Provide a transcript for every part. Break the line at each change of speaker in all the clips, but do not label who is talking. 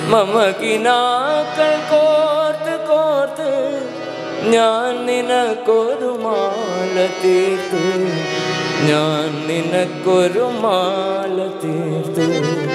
മമകിനാക്കൾ കോർത്ത് കോർത്ത് ഞാൻ നിനക്കൊരു മാല തീർത്ത് ഞാൻ നിനക്കൊരു മാല തീർത്ത്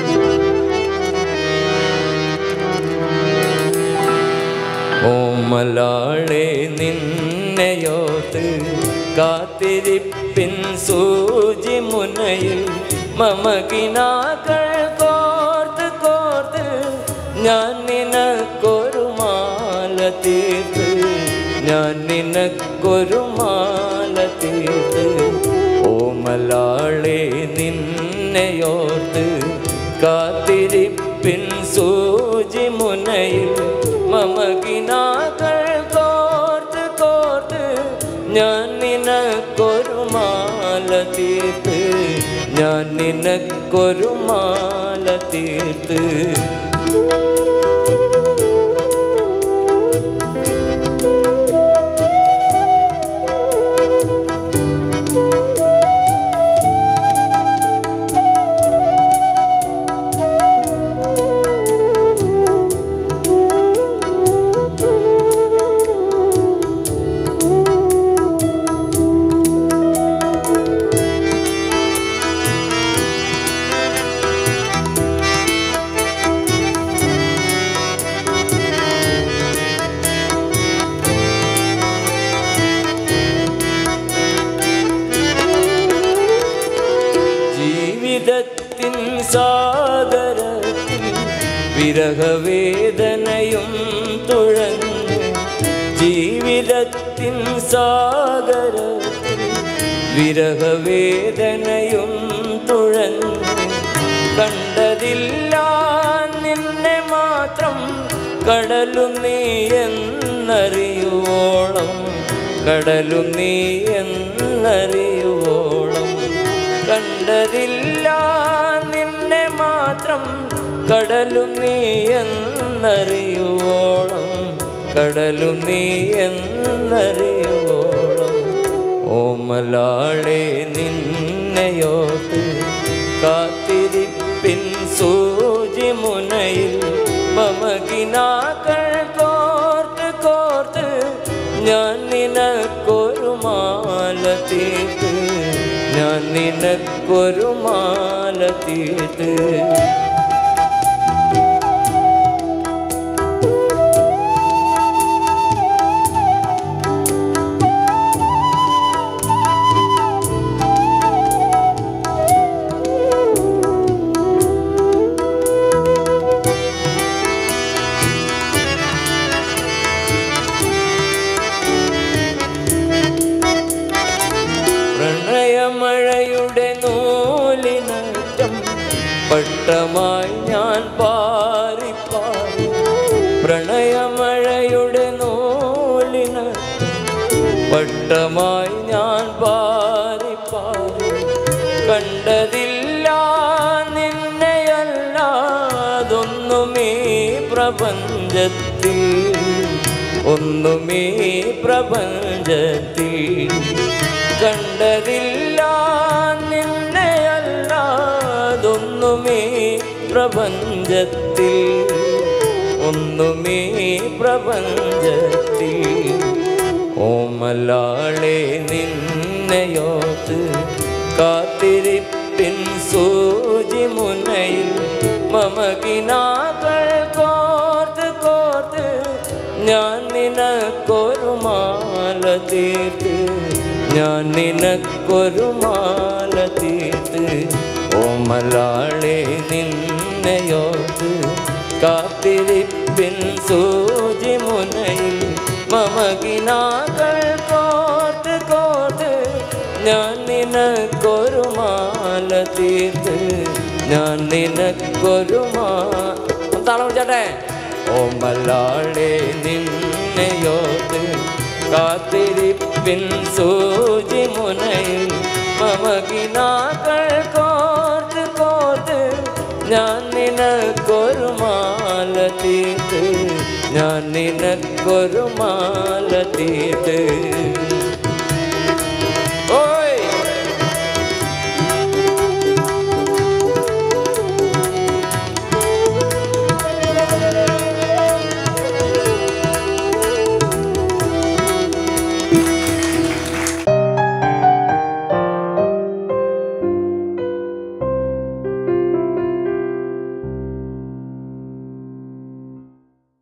ഓമലാളെ നിന്നെയോത്ത് കാത്തിരിപ്പിൻ സൂചി മുനയിൽ മമകിനാക്കൾ കോർത്ത് കോർത്ത് ഞാൻ നിനക്കൊരു മാല തീർത്ത് ഞാൻ നിനക്കൊരു മാല തീർത്ത് ഓമലാളെ നിന്നെയോർത്ത് കാത്തിരിപ്പിൻ സൂചി മുനയിൽ മമകിനാക്കൾ കോർത്ത് കോർത്ത് ഞാൻ നിനക്കൊരു മാല തീർത്ത് ഞാൻ നിനക്കൊരു മാല തീർത്ത് ജീവിതത്തിൻ സാഗരത്തിൽ വിരഹവേദനയും തുഴഞ്ഞു ജീവിതത്തിൻ സാഗരത്തിൽ വിരഹവേദനയും തുഴഞ്ഞു കണ്ടതില്ല നിന്നെ മാത്രം കടലും നീ എന്നറിയുവോളം കടലും നീ എന്നറിയുവോളം കണ്ടതില്ല നിന്നെ മാത്രം കടലും നീ എന്നറിയുവോളം കടലും നീ എന്നറിയുവോളം ഓമലാളെ നിന്നെയോത്ത് കാത്തിരിപ്പിൻ സൂചി മുനയിൽ മമകിനാക്കൾ കോർത്ത് കോർത്ത് ഞാൻ നിനക്കൊരു മാല തീർത്ത് ഞാൻ നിനക്കൊരു മാല തീർത്ത് പ്രണയമഴയുടെ നൂലിനറ്റം പട്ടമായി ഞാൻ പാറിപ്പാറി പ്രണയമഴയുടെ നൂലിന പട്ടമായി ഞാൻ പാറിപ്പാറി കണ്ടതില്ല നിന്നെയല്ലാതൊന്നുമേ പ്രപഞ്ചത്തിൽ ഒന്നുമേ പ്രപഞ്ചത്തിൽ കണ്ടതില്ല നിന്നെയല്ലാതൊന്നുമേ പ്രപഞ്ചത്തിൽ ഒന്നുമേ പ്രപഞ്ചത്തിൽ ഓമലാളെ നിന്നെയോത്ത് കാത്തിരിപ്പിൻ സൂചി മുനയിൽ മമകിനാക്കൾ കോർത്ത് കോർത്ത് ഞാൻ നിനക്കൊരു മാല തീർത്ത് ഞാൻ നിനക്കൊരു മാല തീർത്ത് ഓമലാളെ നിന്നെയോത്ത് കാത്തിരിപ്പിൻ സൂചി മുനയിൽ മമകിനാക്കൾ കോർത്ത് കോർത്ത് ഞാൻ നിനക്കൊരു മാല തീർത്ത് ഞാൻ നിനക്കൊരു മാ താളം വിളിച്ചാട്ടെ ഓമലാളെ നിന്നെയോത്ത് കാത്തിരിപ്പിൻ സൂചി മുനയിൽ മമകിനാക്കൾ കോർത്ത് കോർത്ത് ഞാൻ നിനക്കൊരു മാല തീർത്ത് ഞാൻ നിനക്കൊരു മാല തീർത്ത്